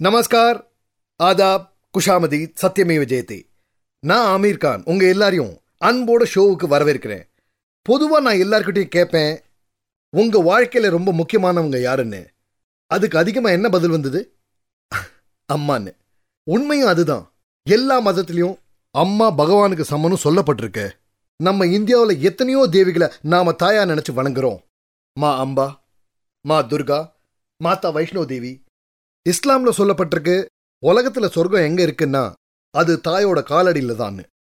நமஸ்கார் ஆதாப் குஷாமதி சத்தியமேவ ஜெயதே நான் ஆமீர் கான் உங்க எல்லாரையும் அன்போட ஷோவுக்கு வரவேற்கிறேன் பொதுவா நான் எல்லார்கிட்டயும் கேட்பேன் உங்க வாழ்க்கையில ரொம்ப முக்கியமானவங்க யாருன்னு அதுக்கு அதிகமா என்ன பதில் வந்தது அம்மான்னு உண்மையும் அதுதான் எல்லா மதத்திலையும் அம்மா பகவானுக்கு சமனும் சொல்லப்பட்டிருக்கு நம்ம இந்தியாவுல எத்தனையோ தேவிகளை நாம தாயா நினைச்சு வணங்குறோம் மா அம்பா மா துர்கா மாதா வைஷ்ணோ தேவி இஸ்லாம்ல சொல்லப்பட்டிருக்கு உலகத்துல சொர்க்கம் எங்க இருக்குன்னா அது தாயோட காலடியில தான்